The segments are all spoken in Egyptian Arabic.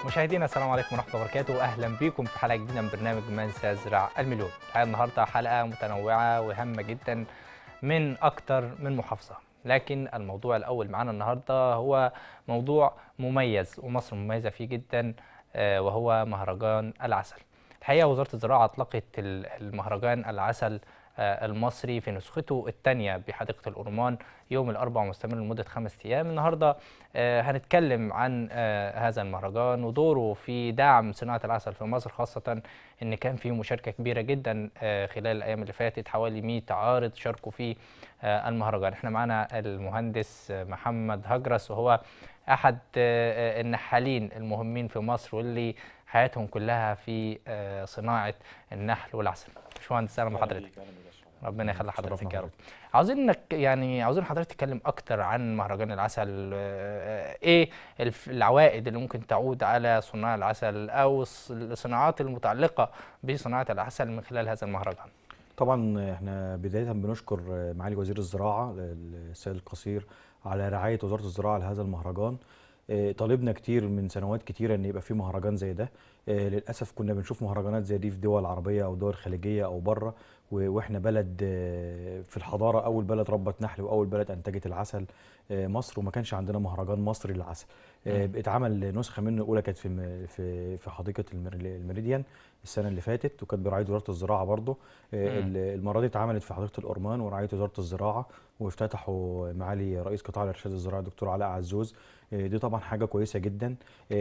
مشاهدينا السلام عليكم ورحمه الله وبركاته اهلا بكم في حلقه جديده من برنامج من سيزرع المليون الحقيقه النهارده حلقه متنوعه وهامه جدا من اكتر من محافظه لكن الموضوع الاول معانا النهارده هو موضوع مميز ومصر مميزه فيه جدا آه، وهو مهرجان العسل الحقيقه وزاره الزراعه اطلقت ال- المهرجان العسل آه، المصري في نسخته الثانيه بحديقه الأورمان يوم الاربعاء مستمر لمده خمس ايام النهارده آه، هنتكلم عن آه، هذا المهرجان ودوره في دعم صناعه العسل في مصر خاصه ان كان في مشاركه كبيره جدا آه، خلال الايام اللي فاتت حوالي 100 عارض شاركوا في آه، المهرجان احنا معانا المهندس آه، محمد هجرس وهو احد آه، آه، النحالين المهمين في مصر واللي حياتهم كلها في آه، صناعه النحل والعسل باشمهندس اهلا بحضرتك ربنا يخلي حضرتك يا رب عاوزين انك يعني عاوزين حضرتك تتكلم اكتر عن مهرجان العسل آه، ايه الف- العوائد اللي ممكن تعود على صناع العسل او الص- الصناعات المتعلقه بصناعه العسل من خلال هذا المهرجان طبعا احنا بدايه بنشكر معالي وزير الزراعه السيد القصير على رعايه وزاره الزراعه لهذا المهرجان اه، طالبنا كتير من سنوات كتيره ان يبقى في مهرجان زي ده اه، للاسف كنا بنشوف مهرجانات زي دي في دول عربيه او دول خليجيه او بره و- واحنا بلد اه، في الحضاره اول بلد ربت نحل واول بلد انتجت العسل اه، مصر وما كانش عندنا مهرجان مصري للعسل اه، مم. اتعمل نسخه منه الاولى كانت في م- في في حديقه المر- الميريديان السنه اللي فاتت وكانت برعايه وزاره الزراعه برضه آه، مم. ال- المره دي اتعملت في حديقه الأورمان ورعايه وزاره الزراعه وافتتحوا معالي رئيس قطاع الارشاد الزراعي الدكتور علاء عزوز آه، دي طبعا حاجه كويسه جدا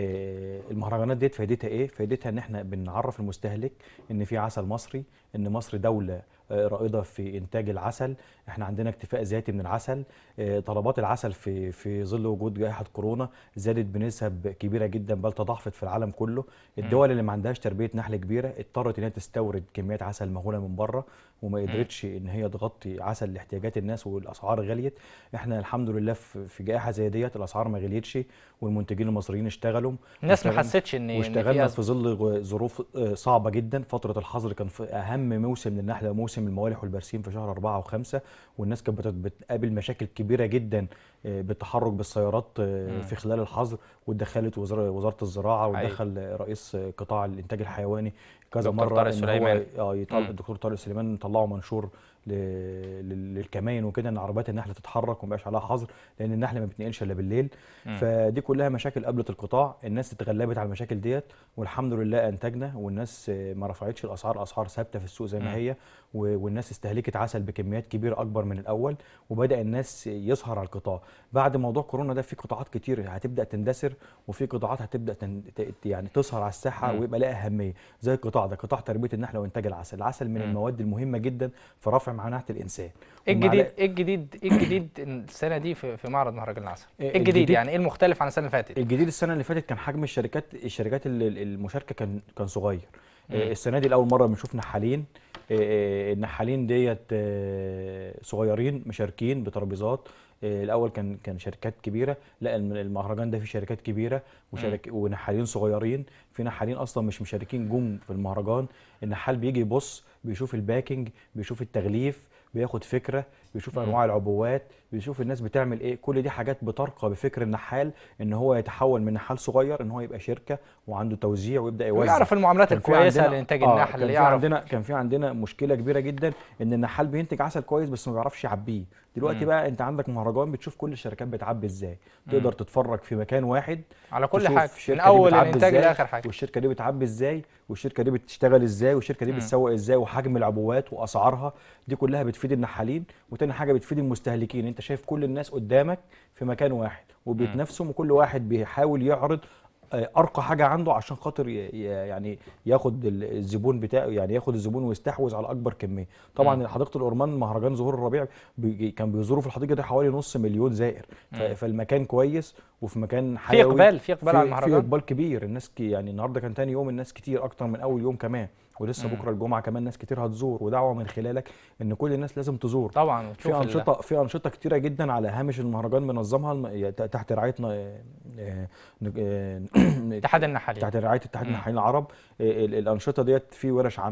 آه، المهرجانات ديت فايدتها ايه فايدتها ان احنا بنعرف المستهلك ان في عسل مصري ان مصر دوله آه، رائده في انتاج العسل احنا عندنا اكتفاء ذاتي من العسل آه، طلبات العسل في في ظل وجود جائحه كورونا زادت بنسب كبيره جدا بل تضاعفت في العالم كله الدول اللي ما عندهاش تربيه نحل كبيره اضطرت ان هي تستورد كميات عسل مهوله من بره وما قدرتش ان هي تغطي عسل لاحتياجات الناس والاسعار غليت احنا الحمد لله في في جائحه زي ديت الاسعار ما غليتش والمنتجين المصريين اشتغلوا الناس ما واشتغلنا- حستش ان إن في واشتغلنا أزمة. في ظل غ- ظروف آه، صعبه جدا فتره الحظر كان في اهم موسم للنحله موسم الموالح والبرسيم في شهر أربعة وخمسة والناس كانت بت- بتقابل مشاكل كبيره جدا آه، بالتحرك بالسيارات آه، مم. في خلال الحظر واتدخلت وزاره وزاره الزراعه حقيقي. ودخل رئيس آه، قطاع الانتاج الحيواني كذا دكتور مره طارق ان سليمان. هو اه يطلع مم. الدكتور طارق سليمان طلعوا منشور ل- لل- للكمائن وكده ان عربيات النحل تتحرك وما يبقاش عليها حظر لان النحل ما بتنقلش الا بالليل مم. فدي كلها مشاكل قابلت القطاع الناس اتغلبت على المشاكل ديت والحمد لله انتجنا والناس آه، ما رفعتش الاسعار الاسعار ثابته في السوق زي مم. ما هي و- والناس استهلكت عسل بكميات كبيره اكبر من الاول وبدا الناس يظهر على القطاع بعد موضوع كورونا ده في قطاعات كتير هتبدا تندثر وفي قطاعات هتبدا تن... ت- يعني تظهر على الساحه مم. ويبقى لها اهميه زي القطاع ده قطاع تربيه النحل وانتاج العسل العسل من مم. المواد المهمه جدا في رفع مناعه الانسان ايه ومع الجديد ذلك- ايه الجديد ايه الجديد السنه دي في في معرض مهرجان العسل إيه ايه الجديد الجديد؟ يعني ايه المختلف عن السنه اللي فاتت الجديد السنه اللي فاتت كان حجم الشركات الشركات ال- ال- المشاركه كان كان صغير مم. آه، السنه دي لاول مره بنشوف نحالين آه، آه، النحالين ديت آه، صغيرين مشاركين بترابيزات آه، الاول كان كان شركات كبيره لا الم- المهرجان ده فيه شركات كبيره وشرك ونحالين صغيرين في نحالين اصلا مش مشاركين جم في المهرجان النحال بيجي يبص بيشوف الباكينج بيشوف التغليف بياخد فكره بيشوف مم. انواع العبوات بيشوف الناس بتعمل ايه كل دي حاجات بترقى بفكر النحال ان هو يتحول من نحال صغير ان هو يبقى شركه وعنده توزيع ويبدا يوزع ويعرف المعاملات كان في الكويسه عندنا- لانتاج آه، النحل كان في يعرف عندنا كان في عندنا مشكله كبيره جدا ان النحال بينتج عسل كويس بس ما بيعرفش يعبيه دلوقتي مم. بقى انت عندك مهرجان بتشوف كل الشركات بتعبي ازاي تقدر تتفرج في مكان واحد على كل تشوف حاجه الشركة من دي اول بتعبي الانتاج إزاي، لاخر حاجه والشركه دي بتعبي ازاي والشركه دي بتشتغل ازاي والشركه دي مم. بتسوق ازاي وحجم العبوات واسعارها دي كلها بتفيد النحالين وتاني حاجه بتفيد المستهلكين انت شايف كل الناس قدامك في مكان واحد وبيتنافسوا وكل واحد بيحاول يعرض آه، ارقى حاجه عنده عشان خاطر ي- ي- يعني ياخد ال- الزبون بتاعه يعني ياخد الزبون ويستحوذ على اكبر كميه طبعا مم. حديقه الأورمان مهرجان زهور الربيع بي- كان بيزوروا في الحديقه دي حوالي نص مليون زائر ف- مم. فالمكان كويس وفي مكان في حيوي اقبال في اقبال على في, في المهرجان اقبال كبير الناس كي يعني النهارده كان تاني يوم الناس كتير اكتر من اول يوم كمان ولسه مم. بكره الجمعه كمان ناس كتير هتزور ودعوه من خلالك ان كل الناس لازم تزور طبعا في وتشوف ال- انشطه في انشطه كتيره جدا على هامش المهرجان منظمها الم- ي- ت- تحت رعايتنا آه، آه، آه، اتحاد النحالين تحت رعايه اتحاد مم. النحالين العرب آه، ال- الانشطه ديت في ورش عمل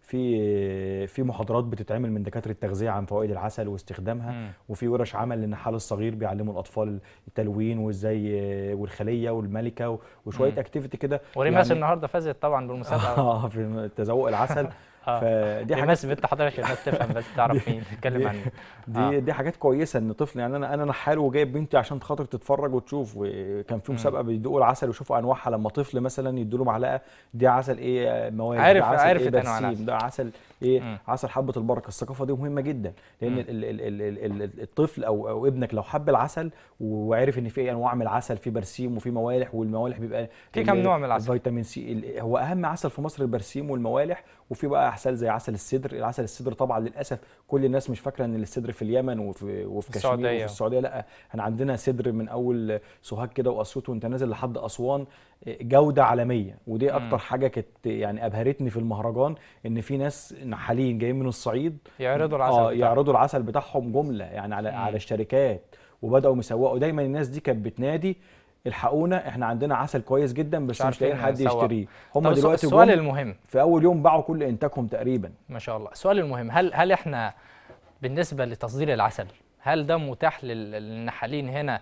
في في محاضرات بتتعمل من دكاتره التغذيه عن فوائد العسل واستخدامها مم. وفي ورش عمل للنحال الصغير بيعلموا الاطفال التلوين وازاي والخليه والملكه وشويه مم. اكتيفيتي كده وريماس يعني- النهارده فازت طبعا بالمسابقه اه في تذوق العسل اه فدي حاجات ريماس بنت حضرتك عشان الناس تفهم بس تعرف مين تتكلم دي- عن مين دي آه. دي حاجات كويسه ان طفل يعني انا انا نحال وجايب بنتي عشان خاطر تتفرج وتشوف وكان في مم. مسابقه بيدوقوا العسل ويشوفوا انواعها لما طفل مثلا يدوا له معلقه دي عسل ايه موالح عارف- ده عسل عرفت ايه أنواع برسيم العسل. ده عسل ايه مم. عسل حبه البركه الثقافه دي مهمه جدا لان مم. ال ال ال ال ال الطفل او او ابنك لو حب العسل وعرف ان في انواع من العسل في برسيم وفي موالح والموالح بيبقى في ال- كم نوع من العسل؟ الفيتامين سي ال- هو اهم عسل في مصر البرسيم والموالح وفي بقى عسل زي عسل السدر العسل السدر طبعا للاسف كل الناس مش فاكره ان السدر في اليمن وفي وفي كشمير السعودية. وفي السعوديه لا احنا عندنا سدر من اول سوهاج كده واسيوط وانت نازل لحد اسوان جوده عالميه ودي مم. اكتر حاجه كانت يعني ابهرتني في المهرجان ان في ناس نحالين جايين من الصعيد يعرضوا العسل اه بتاعهم. يعرضوا العسل بتاعهم جمله يعني على مم. على الشركات وبداوا يسوقوا دايما الناس دي كانت بتنادي الحقونا احنا عندنا عسل كويس جدا بس مش مش لاقيين عارفين حد نسوق. يشتريه هم طب السؤال- دلوقتي السؤال جم المهم في اول يوم باعوا كل انتاجهم تقريبا ما شاء الله السؤال المهم هل هل احنا بالنسبه لتصدير العسل هل ده متاح لل- للنحالين هنا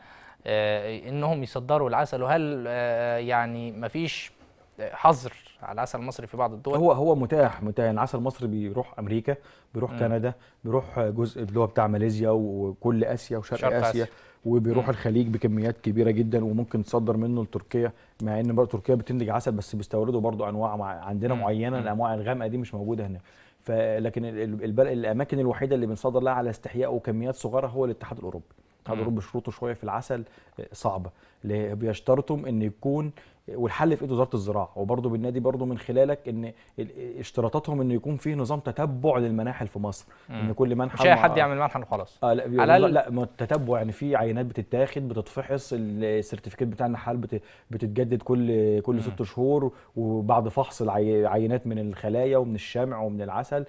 آه، انهم يصدروا العسل وهل آه، يعني مفيش آه، حظر على العسل المصري في بعض الدول هو هو متاح متاح يعني العسل المصري بيروح امريكا بيروح مم. كندا بيروح جزء اللي هو بتاع ماليزيا وكل اسيا وشرق شرق اسيا آسيا. وبيروح مم. الخليج بكميات كبيره جدا وممكن تصدر منه لتركيا مع ان بقى تركيا بتنتج عسل بس بيستوردوا برضو انواع مع عندنا مم. معينه مم. الانواع الغامقه دي مش موجوده هنا فلكن ال- ال- البل- الاماكن الوحيده اللي بنصدر لها على استحياء وكميات صغيره هو الاتحاد الاوروبي الاتحاد مم. الاوروبي شروطه شويه في العسل آه، صعبه اللي بيشترطوا ان يكون والحل في ايد وزاره الزراعه وبرضه بالنادي برضه من خلالك ان ال- اشتراطاتهم انه يكون فيه نظام تتبع للمناحل في مصر ان مم. كل منحل مش اي مع- حد يعمل منحل وخلاص اه لا على على الأقل- لا ما التتبع يعني في عينات بتتاخد بتتفحص السيرتيفيكات بتاع النحال بت- بتتجدد كل كل مم. ست شهور وبعد فحص العي- عينات من الخلايا ومن الشمع ومن العسل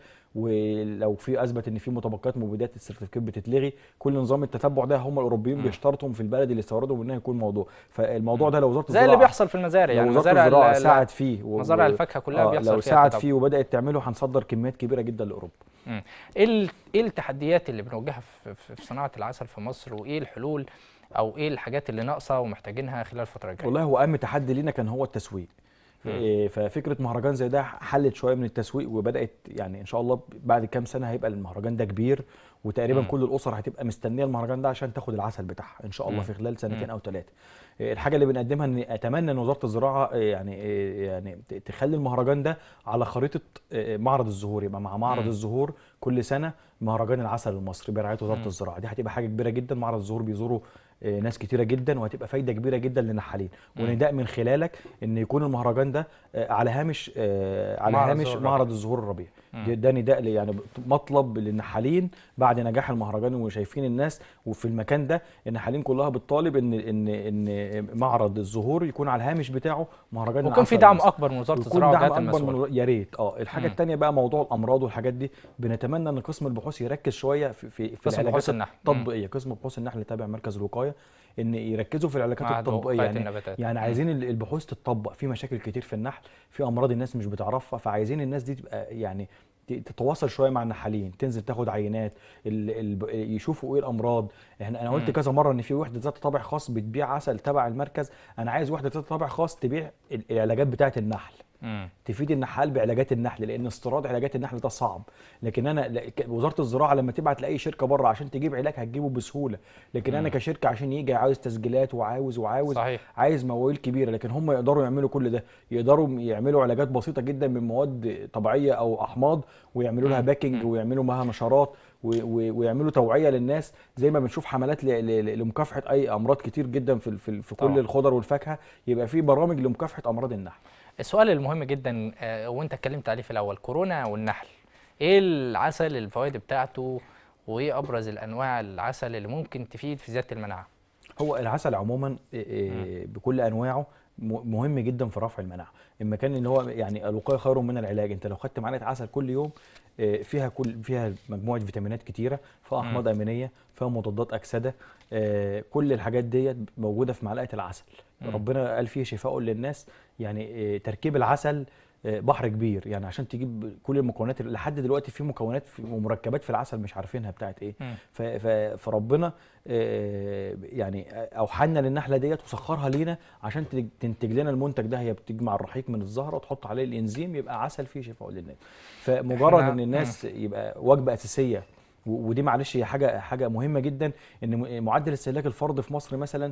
ولو في اثبت ان في مطابقات مبيدات السيرتيفيكات بتتلغي كل نظام التتبع ده هم الاوروبيين مم. بيشترطوا في البلد اللي استوردوا منها يكون موضوع فالموضوع ده لو وزاره زي اللي الزراعه بيحصل في المزارع لو يعني وزاره مزارع الزراعه ال- ال- ساعد فيه و- مزارع و- الفاكهه كلها آه، بيحصل لو فيها ساعد تتبع. فيه وبدات تعمله هنصدر كميات كبيره جدا لاوروبا مم. ايه ال- ايه التحديات اللي بنواجهها في, في في صناعه العسل في مصر وايه الحلول او ايه الحاجات اللي ناقصه ومحتاجينها خلال الفتره الجايه والله هو اهم تحدي لينا كان هو التسويق مم. إيه، ففكره مهرجان زي ده حلت شويه من التسويق وبدات يعني ان شاء الله بعد كام سنه هيبقى المهرجان ده كبير وتقريبا مم. كل الاسر هتبقى مستنيه المهرجان ده عشان تاخد العسل بتاعها ان شاء الله مم. في خلال سنتين مم. او ثلاثه الحاجه اللي بنقدمها ان اتمنى ان وزاره الزراعه إيه، يعني إيه، يعني ت- تخلي المهرجان ده على خريطه إيه، معرض الزهور يبقى مع معرض مم. الزهور كل سنه مهرجان العسل المصري برعايه وزاره مم. الزراعه دي هتبقى حاجه كبيره جدا معرض الزهور بيزوروا إيه، ناس كتيره جدا وهتبقى فايده كبيره جدا للنحالين مم. ونداء من خلالك ان يكون المهرجان ده آه، على هامش آه، على معرض هامش الزهور معرض الزهور الربيع مم. ده- ده نداء لي- يعني مطلب للنحالين بعد نجاح المهرجان وشايفين الناس وفي المكان ده النحالين كلها بتطالب ان ان ان معرض الزهور يكون على الهامش بتاعه مهرجان ويكون في العسل دعم المصري. اكبر من وزاره ويكون الزراعه دعم والجهات اكبر المسؤوله من يا ريت اه الحاجه مم. الثانيه بقى موضوع الامراض والحاجات دي بنتمنى ان قسم البحوث يركز شويه في في, في قسم العلاجات بحوث النحل مم. التطبيقيه قسم بحوث النحل اللي تابع مركز الوقايه ان يركزوا في العلاجات معهد التطبيقيه وقاية يعني النباتات يعني مم. عايزين ال- البحوث تتطبق في مشاكل كتير في النحل في امراض الناس مش بتعرفها فعايزين الناس دي تبقى يعني ت- تتواصل شويه مع النحالين تنزل تاخد عينات ال ال يشوفوا ايه الامراض احنا انا قلت مم. كذا مره ان في وحده ذات طابع خاص بتبيع عسل تبع المركز انا عايز وحده ذات طابع خاص تبيع ال- العلاجات بتاعه النحل مم. تفيد النحال بعلاجات النحل لان استيراد علاجات النحل ده صعب لكن انا لا- ك- وزاره الزراعه لما تبعت لاي شركه بره عشان تجيب علاج هتجيبه بسهوله لكن انا مم. كشركه عشان يجي عاوز تسجيلات وعاوز وعاوز صحيح عايز مواويل كبيره لكن هم يقدروا يعملوا كل ده يقدروا يعملوا علاجات بسيطه جدا من مواد طبيعيه او احماض ويعملوا لها مم. باكينج مم. ويعملوا معاها نشرات و- و- ويعملوا توعيه للناس زي ما بنشوف حملات ل- ل- لمكافحه اي امراض كتير جدا في في في كل طبعا. الخضر والفاكهه يبقى في برامج لمكافحه امراض النحل السؤال المهم جدا آه، وانت اتكلمت عليه في الاول كورونا والنحل ايه العسل الفوائد بتاعته وايه ابرز الانواع العسل اللي ممكن تفيد في زياده المناعه هو العسل عموما إيه إيه بكل انواعه م- مهم جدا في رفع المناعه اما كان اللي هو يعني الوقايه خير من العلاج انت لو خدت معلقه عسل كل يوم إيه، فيها كل فيها مجموعه فيتامينات كتيره فيها مم. احماض امينيه فيها مضادات اكسده إيه، كل الحاجات ديت موجوده في معلقه العسل مم. ربنا قال فيه شفاء للناس يعني إيه، تركيب العسل آه، بحر كبير يعني عشان تجيب كل المكونات اللي- لحد دلوقتي في مكونات في ومركبات في العسل مش عارفينها بتاعت ايه مم. ف- ف- فربنا آه، يعني اوحنا للنحله ديت وسخرها لينا عشان تنتج- تنتج لنا المنتج ده هي بتجمع الرحيق من الزهره وتحط عليه الانزيم يبقى عسل فيه شفاء للناس فمجرد إحنا- ان الناس يبقى وجبه اساسيه و- ودي معلش هي حاجه حاجه مهمه جدا ان م- معدل استهلاك الفرد في مصر مثلا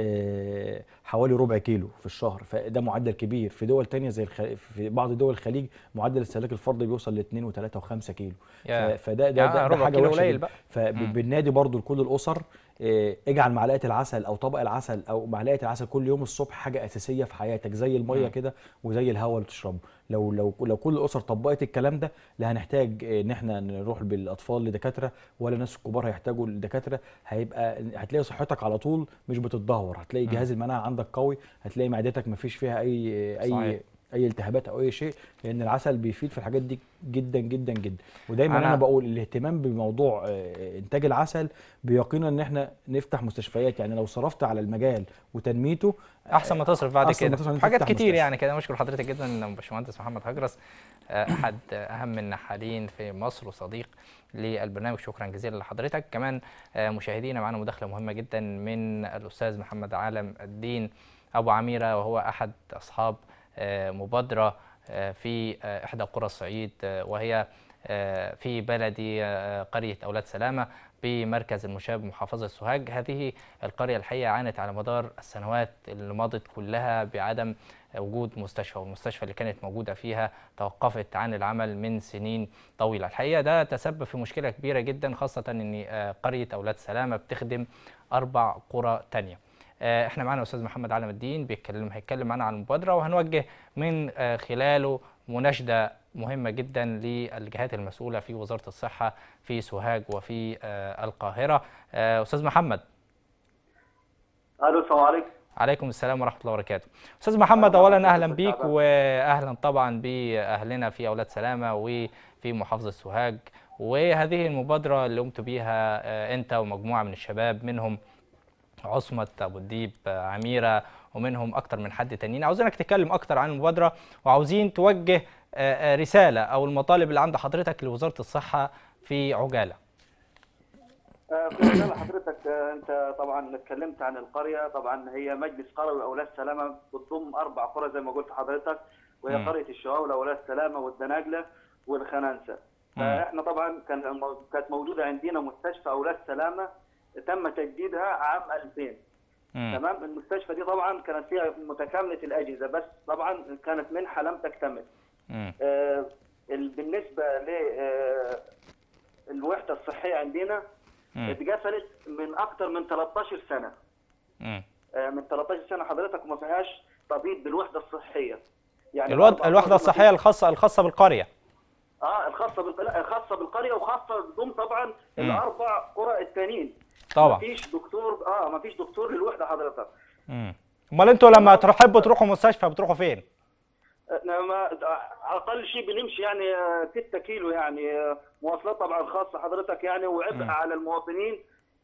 آه، حوالي ربع كيلو في الشهر فده معدل كبير في دول تانية زي الخ... في بعض دول الخليج معدل استهلاك الفرد بيوصل ل 2 و3 و5 كيلو ف... يا. فده ده, يعني ده, ده ربع حاجه كيلو وحشه قليل جدا. بقى مم. فبالنادي برضو لكل الاسر آه، اجعل معلقه العسل او طبق العسل او معلقه العسل كل يوم الصبح حاجه اساسيه في حياتك زي الميه مم. كده وزي الهواء اللي تشربه لو لو لو كل الاسر طبقت الكلام ده لا هنحتاج آه، ان احنا نروح بالاطفال لدكاتره ولا الناس الكبار هيحتاجوا لدكاتره هيبقى هتلاقي صحتك على طول مش بتتدهور هتلاقي مم. جهاز المناعه عندك قوي هتلاقي معدتك ما فيش فيها اي صحيح. اي اي التهابات او اي شيء لان العسل بيفيد في الحاجات دي جدا جدا جدا ودايما أنا- انا, بقول الاهتمام بموضوع آه، انتاج العسل بيقينا ان احنا نفتح مستشفيات يعني لو صرفت على المجال وتنميته احسن ما تصرف بعد أحسن ما كده تصرف إن أنت حاجات تفتح كتير مستشفى. يعني كده نشكر حضرتك جدا باشمهندس محمد هجرس آه، احد اهم النحالين في مصر وصديق للبرنامج شكرا جزيلا لحضرتك كمان آه، مشاهدينا معنا مداخله مهمه جدا من الاستاذ محمد عالم الدين ابو عميره وهو احد اصحاب آه، مبادره آه، في آه، احدى قرى الصعيد آه، وهي آه، في بلدي آه، قريه اولاد سلامه بمركز المشاب محافظه سوهاج هذه القريه الحقيقه عانت على مدار السنوات اللي مضت كلها بعدم وجود مستشفى والمستشفى اللي كانت موجوده فيها توقفت عن العمل من سنين طويله الحقيقه ده تسبب في مشكله كبيره جدا خاصه ان آه، قريه اولاد سلامه بتخدم اربع قرى تانية آه، احنا معانا استاذ محمد علم الدين بيتكلم هيتكلم معانا عن المبادره وهنوجه من آه، خلاله مناشده مهمه جدا للجهات المسؤوله في وزاره الصحه في سوهاج وفي آه، القاهره آه، استاذ محمد الو السلام عليكم عليكم السلام ورحمه الله وبركاته استاذ محمد اولا اهلا بيك واهلا طبعا باهلنا في اولاد سلامه وفي محافظه سوهاج وهذه المبادره اللي قمت بيها آه، انت ومجموعه من الشباب منهم عصمت ابو الديب آه، عميره ومنهم اكتر من حد تانيين عاوزينك تتكلم اكتر عن المبادره وعاوزين توجه آه، آه، رساله او المطالب اللي عند حضرتك لوزاره الصحه في عجاله آه، في رسالة حضرتك آه، انت طبعا اتكلمت عن القريه طبعا هي مجلس قروي اولاد سلامه بتضم اربع قرى زي ما قلت لحضرتك وهي مم. قريه الشواوله اولاد سلامه والدناجله والخنانسه مم. فاحنا طبعا كان كانت موجوده عندنا مستشفى اولاد سلامه تم تجديدها عام 2000 مم. تمام المستشفى دي طبعا كانت فيها متكامله الاجهزه بس طبعا كانت منحه لم تكتمل مم. آه، ال- بالنسبه ل آه، الوحده الصحيه عندنا مم. اتقفلت من اكثر من 13 سنه مم. آه، من 13 سنه حضرتك وما فيهاش طبيب بالوحده الصحيه يعني الوض... الأربع الوحده قرى الصحيه ما الخاصه الخاصه بالقريه فيش- اه الخاصه بالق... لا، الخاصه بالقريه وخاصه ضمن طبعا الاربع قرى التانيين طبعا ما فيش دكتور اه ما فيش دكتور للوحده حضرتك مم. امال انتوا لما تحبوا تروحوا مستشفى بتروحوا فين؟ آه، ما اقل شيء بنمشي يعني آه، 6 كيلو يعني آه، مواصلات طبعا خاصه حضرتك يعني وعبء مم. على المواطنين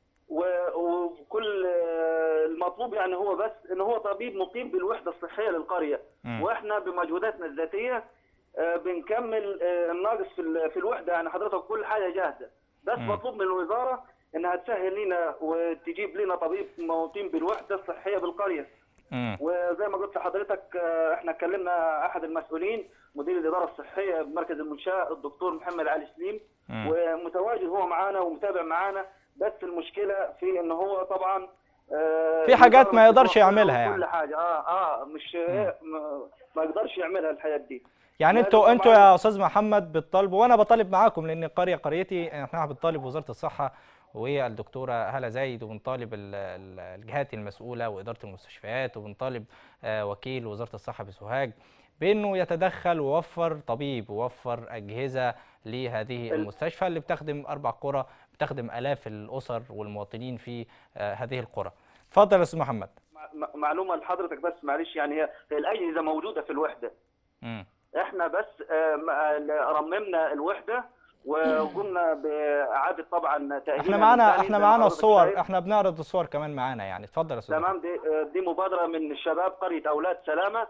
و- وكل آه، المطلوب يعني هو بس ان هو طبيب مقيم بالوحده الصحيه للقريه مم. واحنا بمجهوداتنا الذاتيه آه، بنكمل آه، الناقص في ال- في الوحده يعني حضرتك كل حاجه جاهزه بس مم. مطلوب من الوزاره انها تسهل لنا وتجيب لنا طبيب مقيم بالوحده الصحيه بالقريه مم. وزي ما قلت لحضرتك آه، احنا كلمنا احد المسؤولين مدير الاداره الصحيه بمركز المنشاه الدكتور محمد علي سليم مم. ومتواجد هو معانا ومتابع معانا بس المشكله في ان هو طبعا آه، في حاجات ما الإدارة يقدرش بتوفر له يعملها كل يعني. حاجه اه اه مش إيه، ما- ما يقدرش يعملها الحاجات دي يعني لازم انتوا انتوا طبعاً- يا استاذ محمد بتطالبوا وانا بطالب معاكم لان القريه قريتي احنا بنطالب وزاره الصحه والدكتوره هلا زايد وبنطالب ال- ال- الجهات المسؤوله واداره المستشفيات وبنطالب آه، وكيل وزاره الصحه بسوهاج بانه يتدخل ويوفر طبيب ويوفر اجهزه لهذه ال- المستشفى اللي بتخدم اربع قرى بتخدم الاف الاسر والمواطنين في آه، هذه القرى. اتفضل يا استاذ محمد. مع- معلومه لحضرتك بس معلش يعني هي هي الاجهزه موجوده في الوحده مم. احنا بس آه، ما- رممنا الوحده وقمنا باعاده طبعا تاهيل احنا معانا احنا معانا الصور احنا بنعرض الصور كمان معانا يعني اتفضل يا استاذ محمد. تمام دي دي مبادره من الشباب قريه اولاد سلامه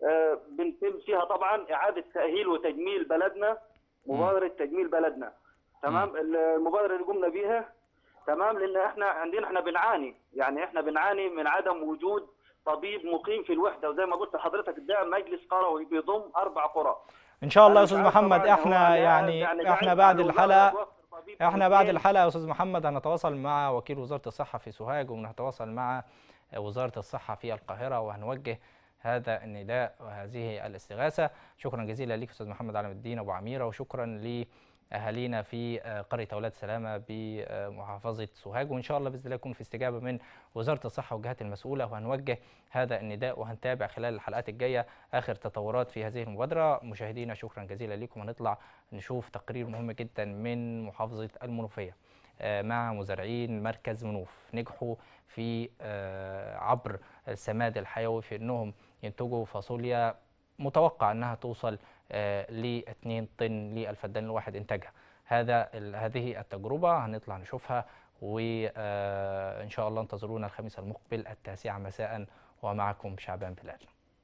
آه، بنتم فيها طبعا اعاده تاهيل وتجميل بلدنا مبادره تجميل بلدنا تمام المبادره اللي قمنا بيها تمام لان احنا عندنا احنا بنعاني يعني احنا بنعاني من عدم وجود طبيب مقيم في الوحده وزي ما قلت لحضرتك ده مجلس قروي بيضم اربع قرى ان شاء الله يا أنا استاذ مش عارف محمد طبعاً هو احنا ده يعني يعني احنا بعيد بعد عن الوزارة الحلقه توفر طبيب احنا بعد مقيم. الحلقه يا استاذ محمد هنتواصل مع وكيل وزاره الصحه في سوهاج وهنتواصل مع وزاره الصحه في القاهره وهنوجه هذا النداء وهذه الاستغاثه شكرا جزيلا لك استاذ محمد علم الدين ابو عميره وشكرا لاهالينا في قريه اولاد سلامه بمحافظه سوهاج وان شاء الله باذن الله يكون في استجابه من وزاره الصحه والجهات المسؤوله وهنوجه هذا النداء وهنتابع خلال الحلقات الجايه اخر تطورات في هذه المبادره مشاهدينا شكرا جزيلا لكم هنطلع نشوف تقرير مهم جدا من محافظه المنوفيه آه، مع مزارعين مركز منوف نجحوا في آه، عبر السماد الحيوي في انهم ينتجوا فاصوليا متوقع انها توصل ل 2 طن للفدان الواحد انتاجها هذا ال- هذه التجربه هنطلع نشوفها وان شاء الله انتظرونا الخميس المقبل التاسعه مساء ومعكم شعبان بلال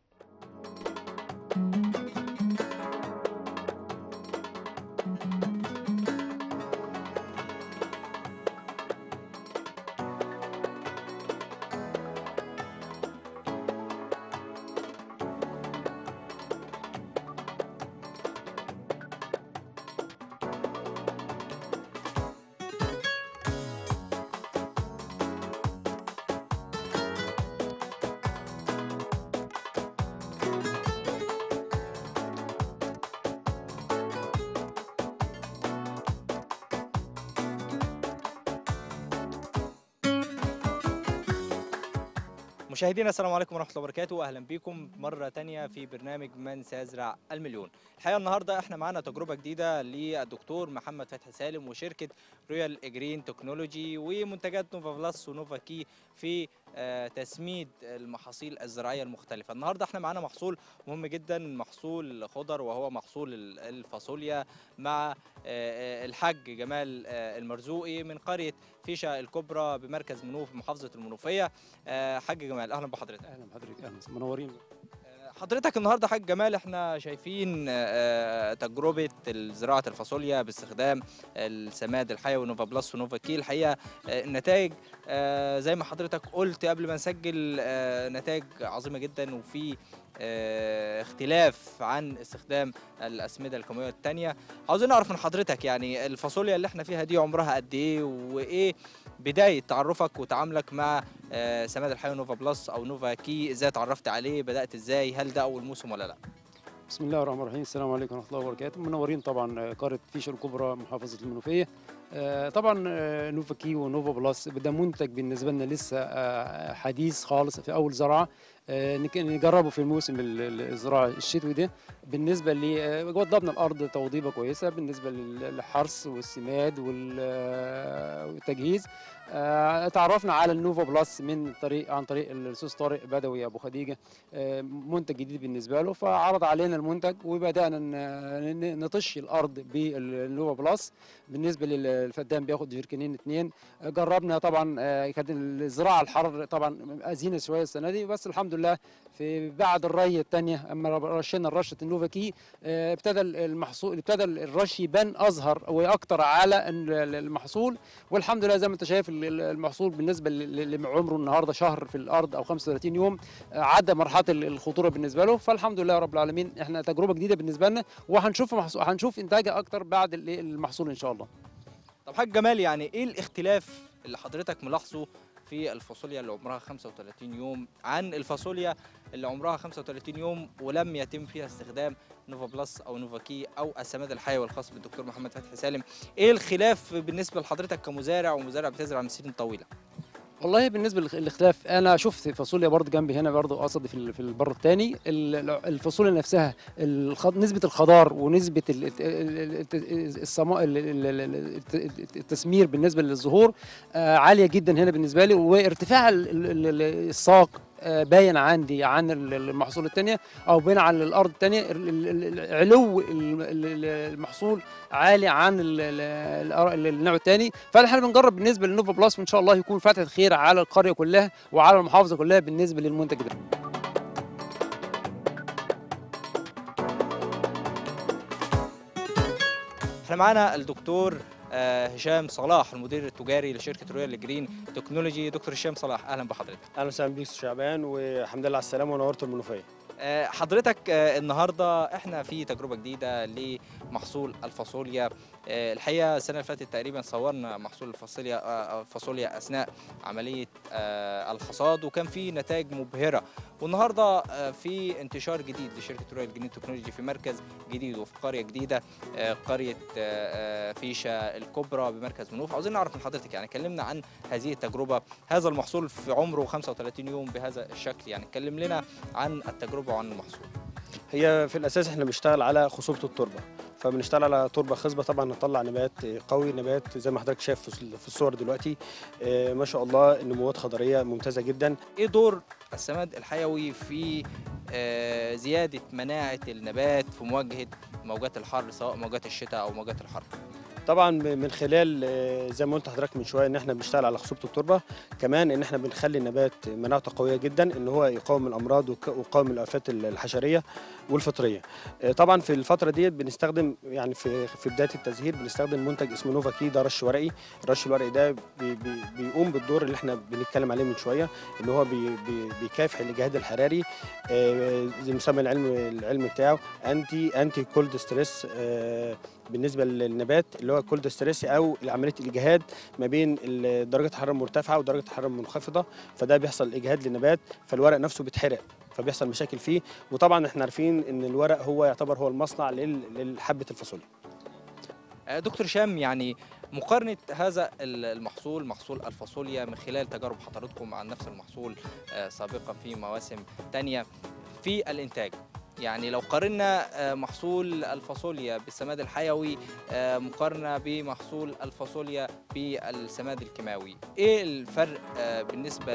مشاهدينا السلام عليكم ورحمه الله وبركاته اهلا بكم مره تانية في برنامج من سيزرع المليون الحقيقه النهارده احنا معانا تجربه جديده للدكتور محمد فتحي سالم وشركه رويال جرين تكنولوجي ومنتجات نوفا بلس ونوفا كي في آه، تسميد المحاصيل الزراعيه المختلفه النهارده احنا معانا محصول مهم جدا محصول خضر وهو محصول ال- الفاصوليا مع آه، آه، الحاج جمال آه، المرزوقي من قريه فيشه الكبرى بمركز منوف محافظه المنوفيه آه، حاج جمال اهلا بحضرتك اهلا بحضرتك اهلا منورين آه، حضرتك النهارده حاج جمال احنا شايفين آه، تجربه زراعه الفاصوليا باستخدام السماد الحيوي نوفا بلس ونوفا كي الحقيقه آه، النتائج آه، زي ما حضرتك قلت قبل ما نسجل آه، نتائج عظيمه جدا وفي آه، اختلاف عن استخدام الاسمده الكيماويه الثانيه عاوزين نعرف من حضرتك يعني الفاصوليا اللي احنا فيها دي عمرها قد ايه وايه بدايه تعرفك وتعاملك مع آه، سماد الحيوي نوفا بلس او نوفا كي ازاي اتعرفت عليه بدات ازاي هل ده اول موسم ولا لا بسم الله الرحمن الرحيم السلام عليكم ورحمه الله وبركاته منورين طبعا آه، قريه فيشر الكبرى محافظه المنوفيه آه، طبعا آه، نوفا كي ونوفا بلس ده منتج بالنسبه لنا لسه آه، حديث خالص في اول زراعه آه، نك- نجربه في الموسم ال- ال- الزراعه الشتوي ده بالنسبه ل آه، وضبنا الارض توضيبه كويسه بالنسبه لل- للحرث والسماد وال- آه، والتجهيز آه، تعرفنا على النوفا بلس من طريق عن طريق الاستاذ طارق بدوي ابو خديجه آه، منتج جديد بالنسبه له فعرض علينا المنتج وبدانا ن- ن- نطش الارض بالنوفا بلس بالنسبه للفدان بياخد جيركنين اتنين آه، جربنا طبعا آه، كانت الزراعه الحر طبعا اذينا شويه السنه دي بس الحمد لله في بعد الري الثانيه اما رشينا رشه النوفا كي آه، ابتدى المحصول ابتدى الرش يبان ازهر واكتر على ال- المحصول والحمد لله زي ما انت شايف ال- ال- المحصول بالنسبه ل- ل- لعمره النهارده شهر في الارض او 35 يوم آه، عدى مرحله ال- الخطوره بالنسبه له فالحمد لله رب العالمين احنا تجربه جديده بالنسبه لنا وهنشوف محصول هنشوف انتاجها اكتر بعد ال- المحصول ان شاء الله طب حاج جمال يعني ايه الاختلاف اللي حضرتك ملاحظه في الفاصوليا اللي عمرها 35 يوم عن الفاصوليا اللي عمرها 35 يوم ولم يتم فيها استخدام نوفا بلس او نوفا كي او السماد الحيوي الخاص بالدكتور محمد فتحي سالم ايه الخلاف بالنسبه لحضرتك كمزارع ومزارع بتزرع من سنين طويله والله بالنسبه للاختلاف انا شفت فاصوليا برضه جنبي هنا برضه قصد في ال- في البر الثاني الفاصوليا نفسها الخض... نسبه الخضار ونسبه ال- ال- ال- ال- السما... ال- ال- ال- الت- التسمير بالنسبه للزهور آه، عاليه جدا هنا بالنسبه لي وارتفاع ال- ال- ال- الساق آه، باين عندي عن ال- المحصول الثانيه او باين عن الارض الثانيه علو ال- ال- المحصول عالي عن ال- ال- ال- النوع الثاني فاحنا بنجرب بالنسبه للنوفا بلس وان شاء الله يكون فتحه خير على القريه كلها وعلى المحافظه كلها بالنسبه للمنتج ده احنا معانا الدكتور آه، هشام صلاح المدير التجاري لشركه رويال جرين تكنولوجي دكتور هشام صلاح اهلا بحضرتك اهلا وسهلا بيك أستاذ شعبان والحمد لله على السلامه ونورت المنوفيه آه، حضرتك آه، النهارده احنا في تجربه جديده لمحصول الفاصوليا آه، الحقيقه السنه اللي فاتت تقريبا صورنا محصول الفاصوليا آه، الفاصوليا اثناء عمليه آه، الحصاد وكان في نتائج مبهره والنهارده آه، في انتشار جديد لشركه رويال جرين تكنولوجي في مركز جديد وفي قريه جديده آه، قريه آه، آه، فيشه الكبرى بمركز منوف عاوزين نعرف من حضرتك يعني كلمنا عن هذه التجربه هذا المحصول في عمره 35 يوم بهذا الشكل يعني كلم لنا عن التجربه وعن المحصول هي في الاساس احنا بنشتغل على خصوبه التربه فبنشتغل على تربه خصبه طبعا نطلع نبات قوي نبات زي ما حضرتك شايف في في الصور دلوقتي آه، ما شاء الله نموات خضريه ممتازه جدا ايه دور السماد الحيوي في آه، زياده مناعه النبات في مواجهه موجات الحر سواء موجات الشتاء او موجات الحر طبعا من خلال آه، زي ما قلت لحضرتك من شويه ان احنا بنشتغل على خصوبه التربه كمان ان احنا بنخلي النبات مناعته قويه جدا ان هو يقاوم الامراض وك- ويقاوم الافات الحشريه والفطريه آه، طبعا في الفتره ديت بنستخدم يعني في في بدايه التزهير بنستخدم منتج اسمه نوفا كي ده رش ورقي الرش الورقي ده بي بي بيقوم بالدور اللي احنا بنتكلم عليه من شويه ان هو بي بي بيكافح الاجهاد الحراري آه، زي مسمى العلم العلم بتاعه انتي انتي كولد ستريس آه، بالنسبه للنبات اللي هو كولد ستريس او عمليه الاجهاد ما بين ال- درجه الحراره المرتفعه ودرجه الحراره المنخفضه فده بيحصل اجهاد للنبات فالورق نفسه بيتحرق فبيحصل مشاكل فيه وطبعا احنا عارفين ان الورق هو يعتبر هو المصنع لل- لحبه الفاصوليا آه، دكتور هشام يعني مقارنة هذا ال- المحصول محصول الفاصوليا من خلال تجارب حضراتكم مع نفس المحصول آه، سابقا في مواسم تانية في الإنتاج يعني لو قارنا آه، محصول الفاصوليا بالسماد الحيوي آه، مقارنة بمحصول الفاصوليا بالسماد الكيماوي ايه الفرق آه، بالنسبة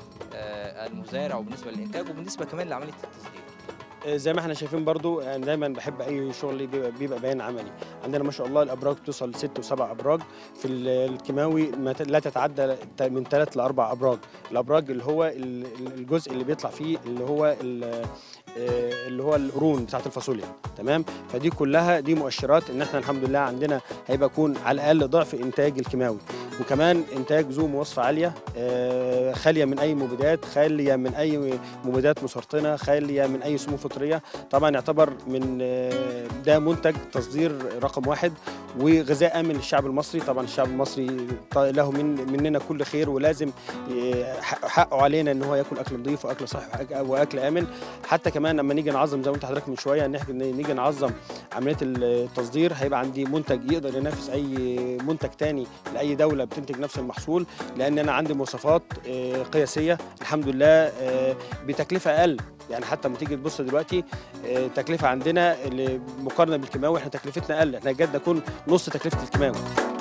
للمزارع وبالنسبة للإنتاج وبالنسبة كمان لعملية التصدير آه، زي ما احنا شايفين برضو انا دايما بحب اي شغل بيبقى, بيبقى باين عملي عندنا ما شاء الله الابراج توصل لست وسبع ابراج في ال- الكيماوي ما ت- لا تتعدى ت- من ثلاث لاربع ابراج الابراج اللي هو ال- ال- الجزء اللي بيطلع فيه اللي هو ال- آه، اللي هو القرون بتاعت الفاصوليا تمام فدي كلها دي مؤشرات ان احنا الحمد لله عندنا هيبقى يكون على الاقل ضعف انتاج الكيماوي وكمان انتاج ذو مواصفه عاليه آه، خاليه من اي مبيدات خاليه من اي مبيدات مسرطنه خاليه من اي سموم فطريه طبعا يعتبر من آه، ده منتج تصدير رقم واحد وغذاء امن للشعب المصري طبعا الشعب المصري ط- له من مننا كل خير ولازم آه، حق- حقه علينا ان هو ياكل اكل نظيف واكل صحي وأك- واكل امن حتى كمان لما نيجي نعظم زي ما قلت لحضرتك من شويه ان احنا نيجي نعظم عمليه التصدير هيبقى عندي منتج يقدر ينافس اي منتج تاني لاي دوله بتنتج نفس المحصول لان انا عندي مواصفات آه، قياسيه الحمد لله آه، بتكلفه اقل يعني حتى لما تيجي تبص دلوقتي آه، تكلفه عندنا اللي مقارنه بالكيماوي احنا تكلفتنا اقل احنا جد نكون نص تكلفه الكيماوي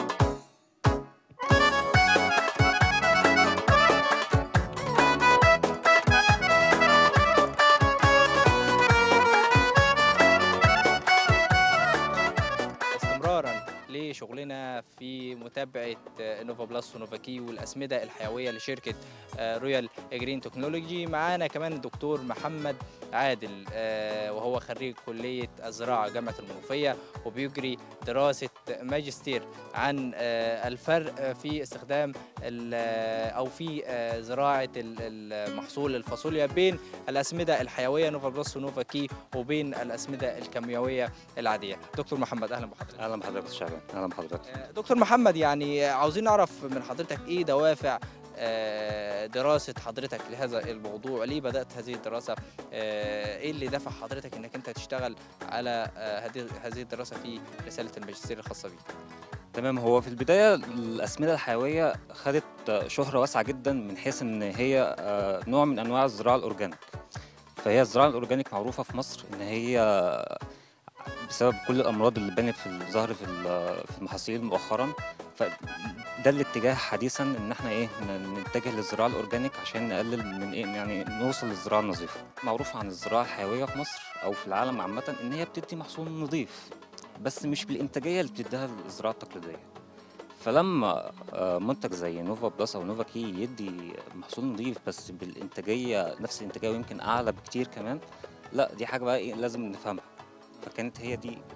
استمرارا لشغلنا في متابعه آه، نوفا بلس ونوفا كي والاسمده الحيويه لشركه آه، رويال جرين تكنولوجي معانا كمان الدكتور محمد عادل آه، وهو خريج كليه الزراعه جامعه المنوفيه وبيجري دراسه ماجستير عن آه، الفرق في استخدام ال- آه، او في آه، زراعه ال- المحصول الفاصوليا بين الاسمده الحيويه نوفا بلس ونوفا كي وبين الاسمده الكيميائيه العاديه دكتور محمد اهلا بحضرتك اهلا بحضرتك يا شعبان اهلا بحضرتك آه، دكتور محمد يعني عاوزين نعرف من حضرتك ايه دوافع آه، دراسة حضرتك لهذا الموضوع ليه بدأت هذه الدراسة آه، ايه اللي دفع حضرتك انك انت تشتغل على آه، هذه هذه الدراسة في رسالة الماجستير الخاصة بيك تمام هو في البدايه الاسمده الحيويه خدت شهره واسعه جدا من حيث ان هي آه، نوع من انواع الزراعه الاورجانيك فهي الزراعه الاورجانيك معروفه في مصر ان هي بسبب كل الامراض اللي بانت في الظهر في ال- في المحاصيل مؤخرا فده الاتجاه حديثا ان احنا ايه ن- نتجه للزراعه الاورجانيك عشان نقلل من ايه يعني نوصل للزراعه النظيفه معروف عن الزراعه الحيويه في مصر او في العالم عامه ان هي بتدي محصول نظيف بس مش بالانتاجيه اللي بتديها الزراعه التقليديه فلما آه، منتج زي نوفا بلس او نوفا كي يدي محصول نظيف بس بالانتاجيه نفس الانتاجيه ويمكن اعلى بكتير كمان لا دي حاجه بقى إيه لازم نفهمها فكانت هي دي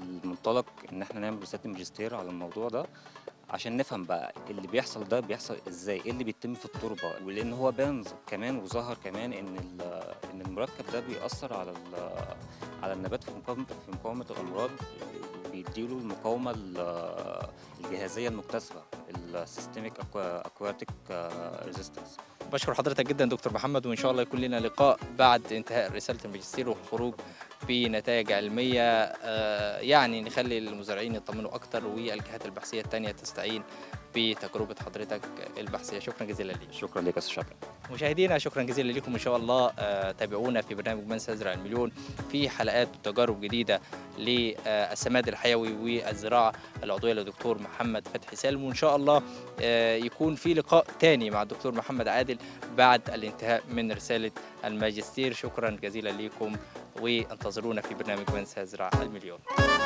المنطلق ان احنا نعمل رساله الماجستير على الموضوع ده عشان نفهم بقى اللي بيحصل ده بيحصل ازاي ايه اللي بيتم في التربه ولان هو بان كمان وظهر كمان ان ال- ان المركب ده بيأثر على ال- على النبات في مقاومه في مقاومه الامراض بيديله المقاومه ال- الجهازيه المكتسبه السيستميك اكواتيك ريزيستنس بشكر حضرتك جدا دكتور محمد وان شاء الله يكون لنا لقاء بعد انتهاء رساله الماجستير والخروج بنتائج علميه آه، يعني نخلي المزارعين يطمنوا اكتر والجهات البحثيه الثانيه تستعين بتجربه حضرتك البحثيه شكرا جزيلا ليك شكرا لك يا استاذ شاكر مشاهدينا شكرا جزيلا لكم ان شاء الله آه، تابعونا في برنامج من سيزرع المليون في حلقات وتجارب جديده للسماد الحيوي والزراعه العضويه للدكتور محمد فتحي سالم وان شاء الله آه، يكون في لقاء تاني مع الدكتور محمد عادل بعد الانتهاء من رساله الماجستير شكرا جزيلا لكم وانتظرونا في برنامج من سيزرع المليون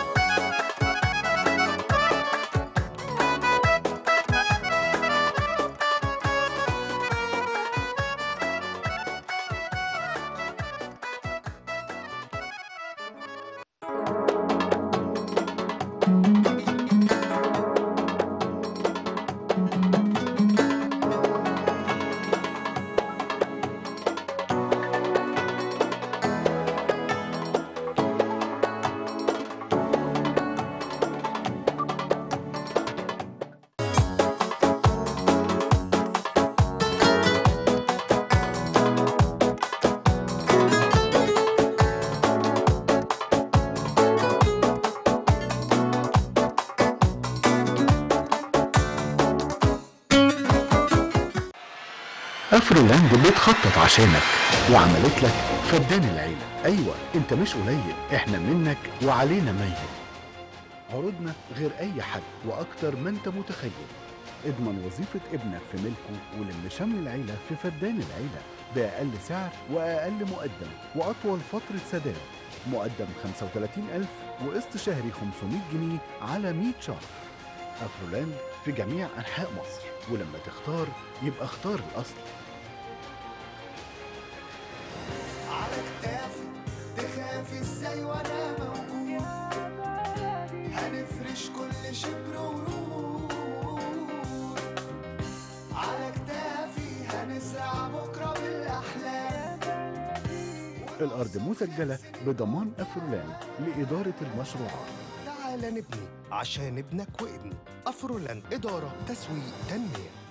افريلاند بتخطط عشانك وعملت لك فدان العيلة ايوه انت مش قليل احنا منك وعلينا ميت عروضنا غير اي حد واكتر ما انت متخيل اضمن وظيفة ابنك في ملكه ولم شمل العيلة في فدان العيلة بأقل سعر وأقل مقدم وأطول فترة سداد مقدم 35000 وقسط شهري 500 جنيه على 100 شهر أفرولاند في جميع أنحاء مصر ولما تختار يبقى اختار الأصل على كتافي تخافي ازاي وانا موجود هنفرش كل شبر ورود على كتافي هنزرع بكره بالاحلام الأرض مسجلة بضمان أفرولاند لإدارة المشروعات تعال نبني عشان ابنك وابني افرولاند اداره تسويق تنميه